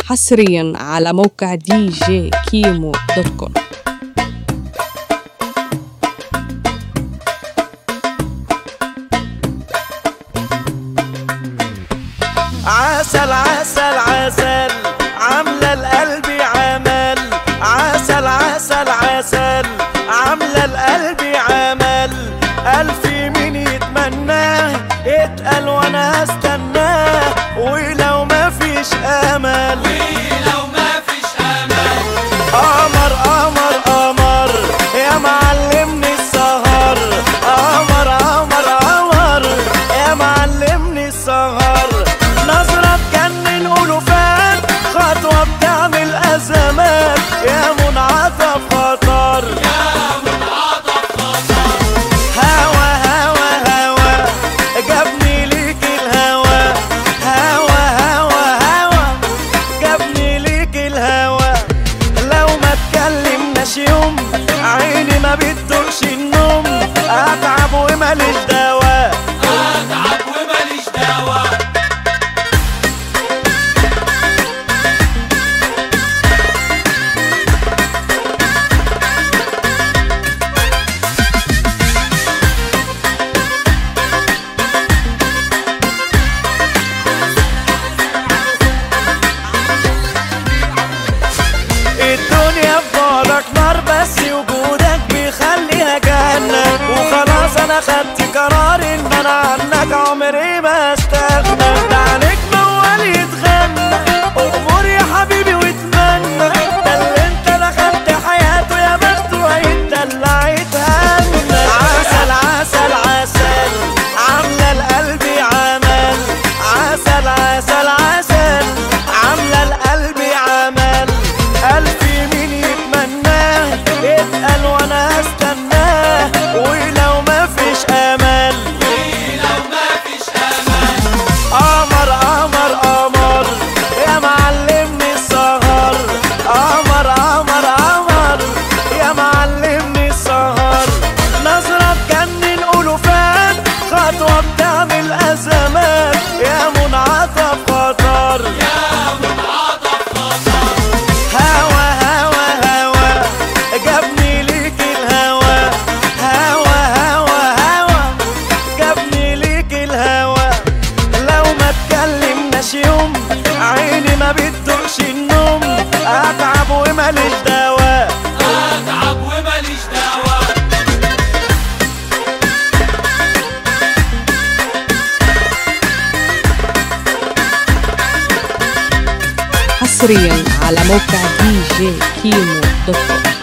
حصريا على موقع دي جي كيمو دوت كوم عسل عسل عسل عاملة القلب عمل عسل عسل عسل عاملة القلب عمل ألف مين يتمناه اتقل وانا هستناه ولو ما فيش امل قمر قمر قمر يا معلمني السهر قمر قمر قمر يا معلمني السهر نظرة تجنن ألوفات خطوة بتعمل أزمات يا منعطف خطر هوا هوا هوا جابني ليك الهوا هوا هوا هوا جابني ليك الهوا لو ما اتكلمناش يوم عيني ما بتدوقش النوم اتعب وماليش دواء اتعب وماليش دواء الدنيا في بعدك نار بس وجودك بيخليها جنة وخلاص انا خدت قرار ان انا عنك عمري ما استغنى ده عليك موال يتغنى امور يا حبيبي واتمنى ده اللي انت دخلت حياته يا بخت ويتدلع يتهنى عسل عسل عسل عاملة القلب عمل عسل عسل عسل عاملة القلب عمل ألف مين يتمناه اتقل وانا هستناه ولو ما فيش امل لو ما فيش امل قمر قمر قمر يا معلمني السهر قمر قمر قمر يا معلمني السهر نظرة تجنن ألوفات خطوة بتعمل أزمات يا منعطف خطر يا منعطف خطر هوا هوا هوا جابني ليك الهوا هوا هوا هوا جابني ليك الهوا لو ما اتكلمناش يوم عيني ما بتدوقش النوم اتعب وماليش دواء اتعب وماليش دواء حصريا على موقع دي جي كيمو دوت كوم